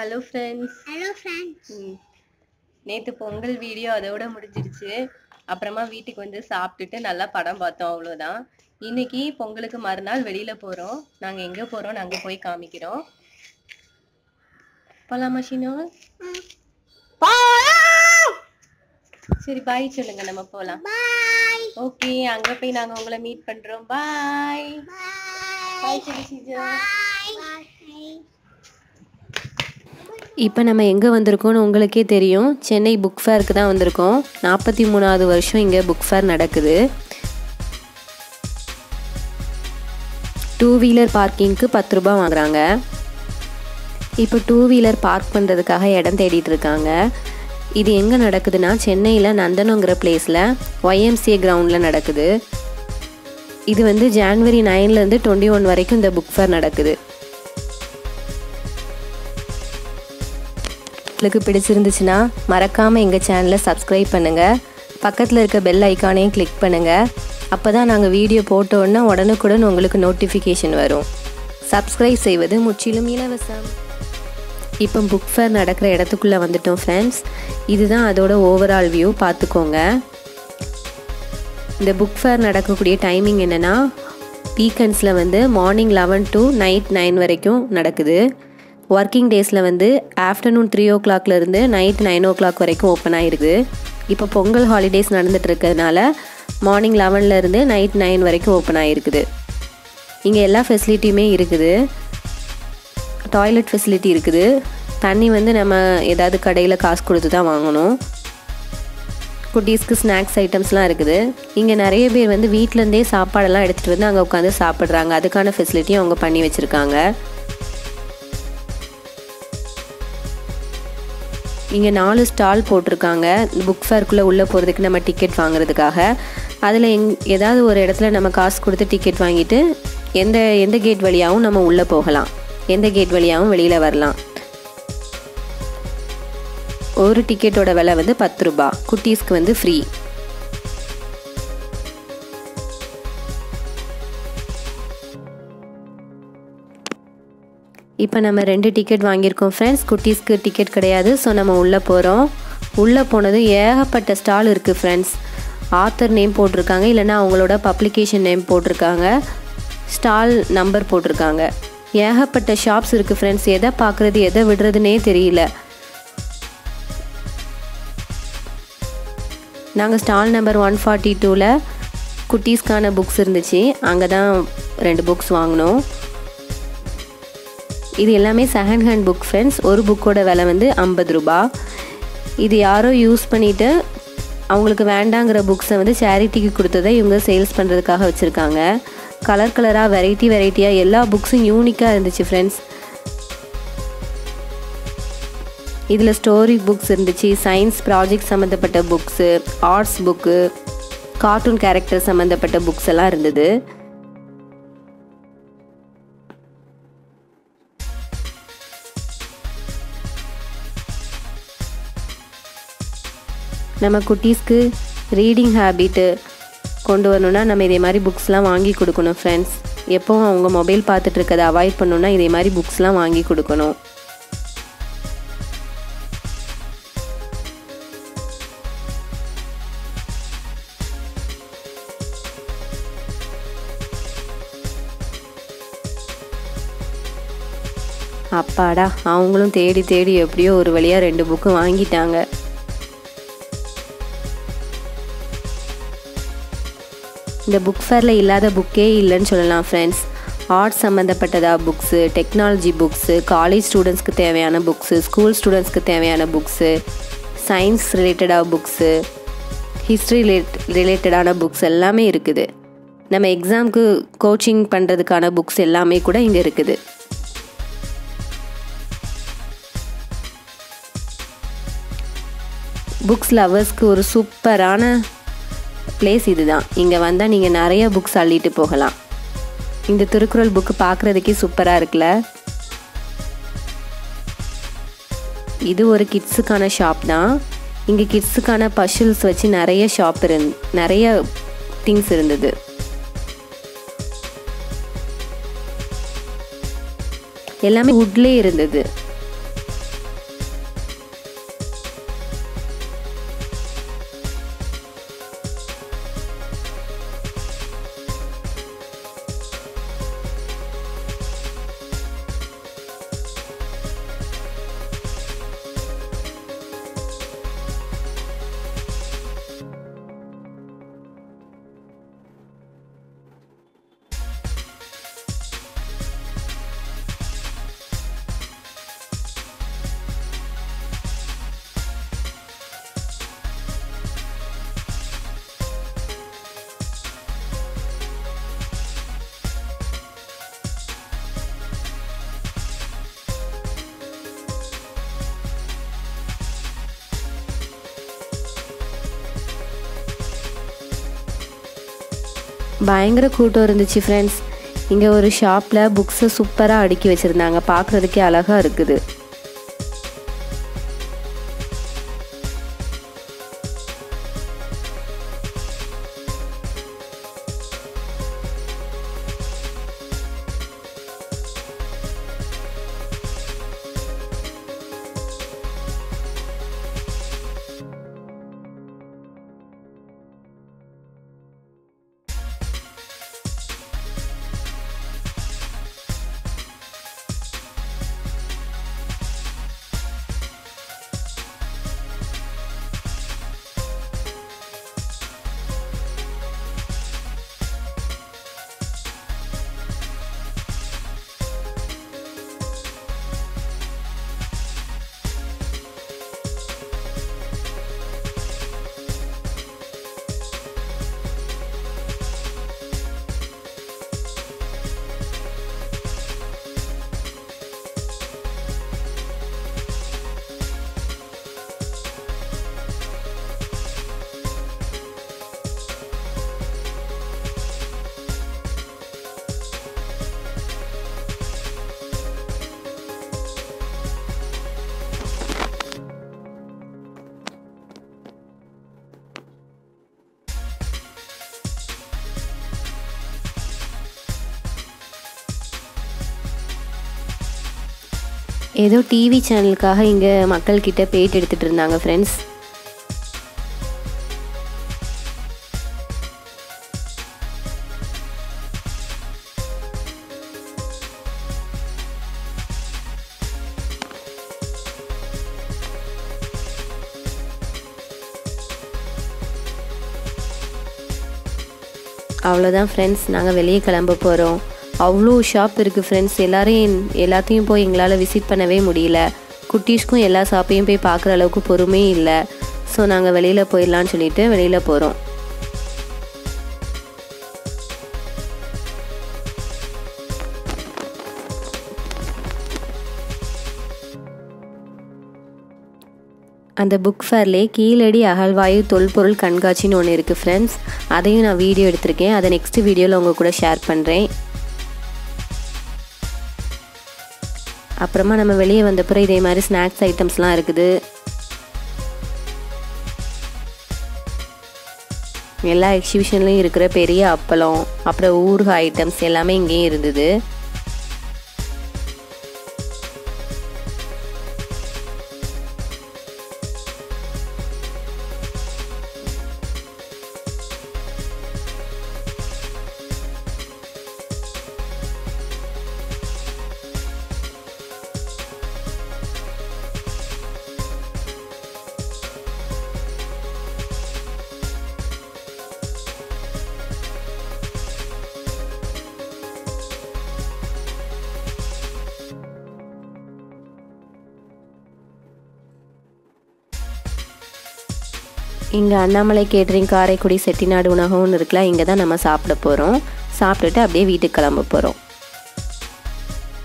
hello friends hello friends நேற்று Pongal video அதோட முடிஞ்சிருச்சு அப்புறமா வீட்டுக்கு வந்து சாப்பிட்டுட்டு நல்லா படம் பார்த்தோம் அவ்வளோதான் இன்னைக்கு பொங்கலுக்கு மறுநாள் வெளியில போறோம் நாங்க எங்க போறோம் நாங்க போய் காமிக்கிறோம் போலாமா ஷினோ சரி பாய் சொல்லுங்க நம்ம போலாம் பாய் ஓகே அங்க போய் நாங்க உங்களை மீட் பண்றோம் பாய் பாய் சொல்லி சீஜா பாய் இப்போ நம்ம எங்கே வந்திருக்கோம்னு உங்களுக்கே தெரியும் சென்னை புக் ஃபேருக்கு தான் வந்திருக்கோம் நாற்பத்தி மூணாவது வருஷம் இங்கே புக் ஃபேர் நடக்குது டூ வீலர் பார்க்கிங்க்கு பத்து ரூபாய் வாங்குறாங்க இப்போ டூ வீலர் பார்க் பண்ணுறதுக்காக இடம் தேடிட்டு இருக்காங்க இது எங்கே நடக்குதுன்னா சென்னையில் நந்தனங்கிற பிளேஸில் ஒய்எம்சிஏ கிரவுண்டில் நடக்குது இது வந்து ஜான்வரி நைன்லேருந்து டுவெண்ட்டி ஒன் வரைக்கும் இந்த புக் ஃபேர் நடக்குது உங்களுக்கு பிடிச்சிருந்துச்சுன்னா மறக்காமல் எங்கள் சேனலை சப்ஸ்கிரைப் பண்ணுங்கள் பக்கத்தில் இருக்க பெல் ஐக்கானையும் கிளிக் பண்ணுங்கள் அப்போ தான் நாங்கள் வீடியோ போட்ட உடனே உடனுக்குடன் உங்களுக்கு நோட்டிஃபிகேஷன் வரும் சப்ஸ்கிரைப் செய்வது முற்றிலும் இலவசம் இப்போ புக் ஃபேர் நடக்கிற இடத்துக்குள்ளே வந்துட்டோம் ஃப்ரெண்ட்ஸ் இதுதான் அதோட ஓவரால் வியூ பார்த்துக்கோங்க இந்த புக் ஃபேர் நடக்கக்கூடிய டைமிங் என்னென்னா வீக்கெண்ட்ஸில் வந்து morning eleven to night nine வரைக்கும் நடக்குது ஒர்க்கிங் டேஸில் வந்து ஆஃப்டர்நூன் த்ரீ ஓ கிளாக்லேருந்து நைட் நைன் ஓ கிளாக் வரைக்கும் ஓப்பன் ஆகிருக்கு இப்போ பொங்கல் ஹாலிடேஸ் நடந்துட்டு இருக்கிறதுனால மார்னிங் லெவன்லேருந்து நைட் நைன் வரைக்கும் ஓப்பன் ஆகிருக்குது இங்கே எல்லா ஃபெசிலிட்டியுமே இருக்குது டாய்லெட் ஃபெசிலிட்டி இருக்குது தண்ணி வந்து நம்ம ஏதாவது கடையில் காசு கொடுத்து தான் வாங்கணும் குட்டீஸ்க்கு ஸ்நாக்ஸ் ஐட்டம்ஸ்லாம் இருக்குது இங்கே நிறைய பேர் வந்து வீட்டிலேருந்தே சாப்பாடெல்லாம் எடுத்துகிட்டு வந்து அங்கே உட்காந்து சாப்பிட்றாங்க அதுக்கான ஃபெசிலிட்டியும் அவங்க பண்ணி வச்சுருக்காங்க இங்கே நாலு ஸ்டால் போட்டிருக்காங்க புக் ஃபேர்க்குள்ளே உள்ளே போகிறதுக்கு நம்ம டிக்கெட் வாங்குறதுக்காக அதில் எங் ஏதாவது ஒரு இடத்துல நம்ம காசு கொடுத்து டிக்கெட் வாங்கிட்டு எந்த எந்த கேட் வழியாகவும் நம்ம உள்ளே போகலாம் எந்த கேட் வழியாகவும் வெளியில் வரலாம் ஒரு டிக்கெட்டோட விலை வந்து பத்து ரூபா குட்டீஸ்க்கு வந்து ஃப்ரீ இப்போ நம்ம ரெண்டு டிக்கெட் வாங்கியிருக்கோம் ஃப்ரெண்ட்ஸ் குட்டீஸ்க்கு டிக்கெட் கிடையாது ஸோ நம்ம உள்ளே போகிறோம் உள்ளே போனது ஏகப்பட்ட ஸ்டால் இருக்குது ஃப்ரெண்ட்ஸ் ஆத்தர் நேம் போட்டிருக்காங்க இல்லைன்னா அவங்களோட பப்ளிகேஷன் நேம் போட்டிருக்காங்க ஸ்டால் நம்பர் போட்டிருக்காங்க ஏகப்பட்ட ஷாப்ஸ் இருக்குது ஃப்ரெண்ட்ஸ் எதை பார்க்குறது எதை விடுறதுனே தெரியல நாங்கள் ஸ்டால் நம்பர் ஒன் ஃபார்ட்டி டூவில் குட்டீஸ்க்கான புக்ஸ் இருந்துச்சு அங்கே தான் ரெண்டு புக்ஸ் வாங்கினோம் இது எல்லாமே செகண்ட் ஹேண்ட் புக் ஃப்ரெண்ட்ஸ் ஒரு புக்கோட விலை வந்து ஐம்பது ரூபா இது யாரோ யூஸ் பண்ணிவிட்டு அவங்களுக்கு வேண்டாங்கிற புக்ஸை வந்து சேரிட்டிக்கு கொடுத்ததை இவங்க சேல்ஸ் பண்ணுறதுக்காக வச்சுருக்காங்க கலர் கலராக வெரைட்டி வெரைட்டியாக எல்லா புக்ஸும் யூனிக்காக இருந்துச்சு ஃப்ரெண்ட்ஸ் இதில் ஸ்டோரி புக்ஸ் இருந்துச்சு சயின்ஸ் ப்ராஜெக்ட் சம்மந்தப்பட்ட books arts book cartoon character சம்மந்தப்பட்ட புக்ஸ் எல்லாம் இருந்தது நம்ம குட்டீஸ்க்கு ரீடிங் ஹேபிட்டு கொண்டு வரணும்னா நம்ம இதே மாதிரி புக்ஸ்லாம் வாங்கி கொடுக்கணும் ஃப்ரெண்ட்ஸ் எப்போவும் அவங்க மொபைல் பார்த்துட்டு இருக்கதை அவாய்ட் பண்ணணும்னா இதே மாதிரி புக்ஸ்லாம் வாங்கி கொடுக்கணும் அப்பாடா அவங்களும் தேடி தேடி எப்படியோ ஒரு வழியாக ரெண்டு புக்கு வாங்கிட்டாங்க இந்த புக் ஃபேரில் இல்லாத புக்கே இல்லைன்னு சொல்லலாம் ஃப்ரெண்ட்ஸ் ஆர்ட்ஸ் சம்மந்தப்பட்டதா புக்ஸு டெக்னாலஜி புக்ஸு காலேஜ் ஸ்டூடெண்ட்ஸ்க்கு தேவையான புக்ஸு ஸ்கூல் ஸ்டூடெண்ட்ஸ்க்கு தேவையான புக்ஸு சயின்ஸ் ரிலேட்டடாக புக்ஸு ஹிஸ்ட்ரி ரிலேட் ரிலேட்டடான புக்ஸ் எல்லாமே இருக்குது நம்ம எக்ஸாமுக்கு கோச்சிங் பண்ணுறதுக்கான புக்ஸ் எல்லாமே கூட இங்கே இருக்குது புக்ஸ் லவர்ஸ்க்கு ஒரு சூப்பரான பிளேஸ் இதுதான் இங்கே வந்தால் நீங்கள் நிறைய புக்ஸ் அள்ளிட்டு போகலாம் இந்த திருக்குறள் புக்கு பார்க்குறதுக்கே சூப்பராக இருக்குல்ல இது ஒரு கிட்ஸுக்கான ஷாப் தான் இங்கே கிட்ஸுக்கான பஷில்ஸ் வச்சு நிறைய ஷாப் இருந் நிறைய திங்ஸ் இருந்தது எல்லாமே வுட்லேயே இருந்தது பயங்கர கூட்டம் இருந்துச்சு ஃப்ரெண்ட்ஸ் இங்கே ஒரு ஷாப்பில் புக்ஸை சூப்பராக அடுக்கி வச்சுருந்தாங்க பார்க்குறதுக்கே அழகாக இருக்குது ஏதோ டிவி சேனலுக்காக இங்கே மக்கள்கிட்ட பேட்டி எடுத்துகிட்டு இருந்தாங்க ஃப்ரெண்ட்ஸ் அவ்வளோதான் ஃப்ரெண்ட்ஸ் நாங்கள் வெளியே கிளம்ப போகிறோம் அவ்வளோ ஷாப் இருக்குது ஃப்ரெண்ட்ஸ் எல்லாரையும் எல்லாத்தையும் போய் எங்களால் விசிட் பண்ணவே முடியல குட்டீஸ்க்கும் எல்லா ஷாப்பையும் போய் பார்க்குற அளவுக்கு பொறுமே இல்லை ஸோ நாங்கள் வெளியில் போயிடலான்னு சொல்லிட்டு வெளியில் போகிறோம் அந்த புக் ஃபேர்லேயே கீழடி அகழ்வாயு தொல்பொருள் கண்காட்சின்னு ஒன்று இருக்குது ஃப்ரெண்ட்ஸ் அதையும் நான் வீடியோ எடுத்திருக்கேன் அதை நெக்ஸ்ட் வீடியோவில் உங்கள் கூட ஷேர் பண்ணுறேன் அப்புறமா நம்ம வெளியே வந்தப்புறம் இதே மாதிரி ஸ்நாக்ஸ் ஐட்டம்ஸ்லாம் இருக்குது எல்லா எக்ஸிபிஷன்லையும் இருக்கிற பெரிய அப்பளம் அப்புறம் ஊறுகாய் ஐட்டம்ஸ் எல்லாமே இங்கேயும் இருந்தது இங்கே அண்ணாமலை கேட்ரிங் காரைக்குடி செட்டிநாடு உணவகம்னு இருக்குல்ல இங்கே தான் நம்ம சாப்பிட போகிறோம் சாப்பிட்டுட்டு அப்படியே வீட்டுக்கு கிளம்ப போகிறோம்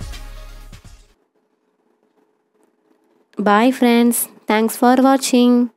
பாய் ஃப்ரெண்ட்ஸ் தேங்க்ஸ் ஃபார் வாட்சிங்